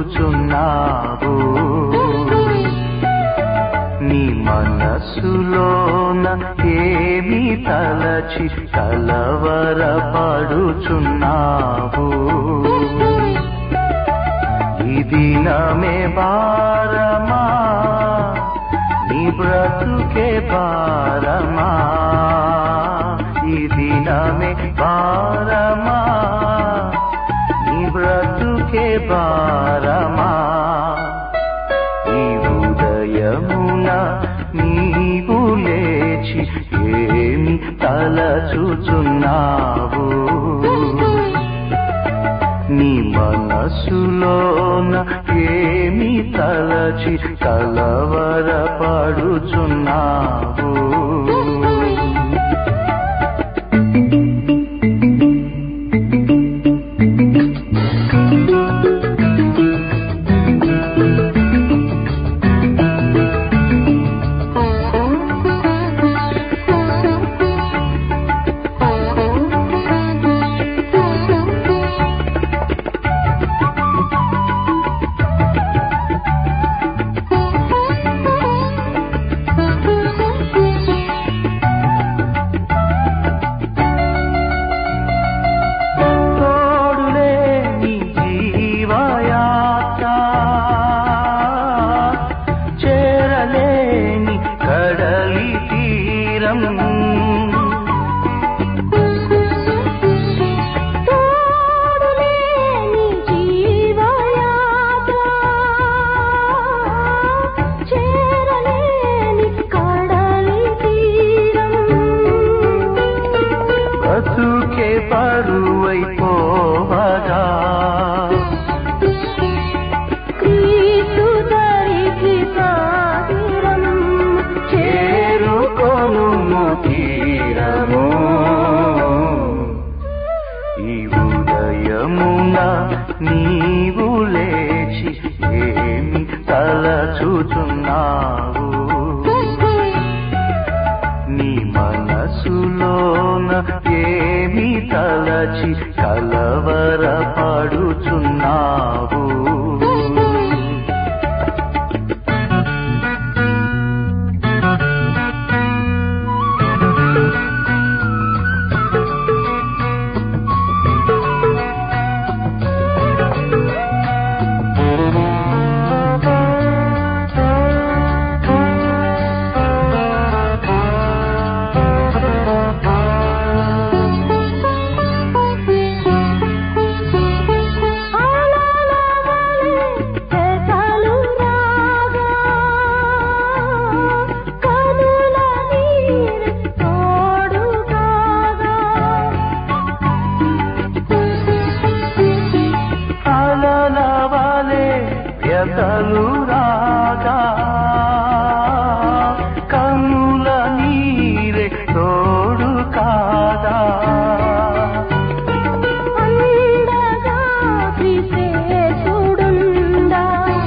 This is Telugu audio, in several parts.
చూచున్నావు నీ మనస్సులోన ఏమి తలచి కలవరపడుచున్నావు ఇది నమే భారమా నీ బ్రతుకే భారమా ఇది నమే భారమా నీ బ్రతుకే భారమా ఈ ఉదయమున నీవు లేచి ఏమి తలచుచున్నావు నీ మనసులోన ఏమి తలచి కలవరపడుచున్నావు తోడులే నీ జీవయాత్ర చేరలేని కడలి తీరం తోడులేని జీవయాత్ర చేరలేని కడలి తీరం బతుకే పరువైపోవగా క్రీస్తు దరికి సాగిరం చేరుకొను తీరము ఈ ఉదయమున నీవు లేచి ఏమి తలచుచున్నావు నీ మనసులోన ఏమి తలచి కలవరపడుచున్నావు పెసలు రాగా కనుల నీరు తోడు కాగా అలలవలే వ్యతలు రాగా కన్నుల నీరే తోడు కాదా అందగా విశేషుడుండా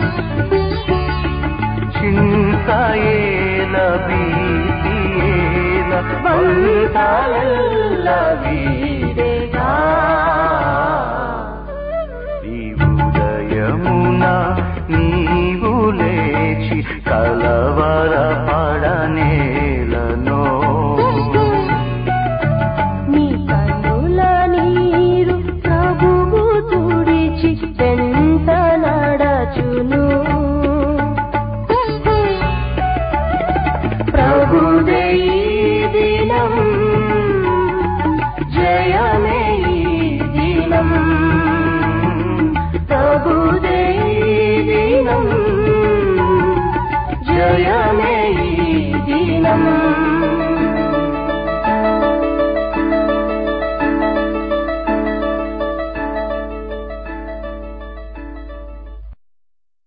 చింతయేల భీతియేల వంతయల్ల వీడేగా ఈ ఉదయమున నీవు లేచి కలవరపడనేలను నీ కన్నుల నీరు ప్రభువు తుడిచి వెంట నడచును ప్రభుదే ఈ దినం జయమే ఈ దినం ప్రభుదే ఈ దినం జయమే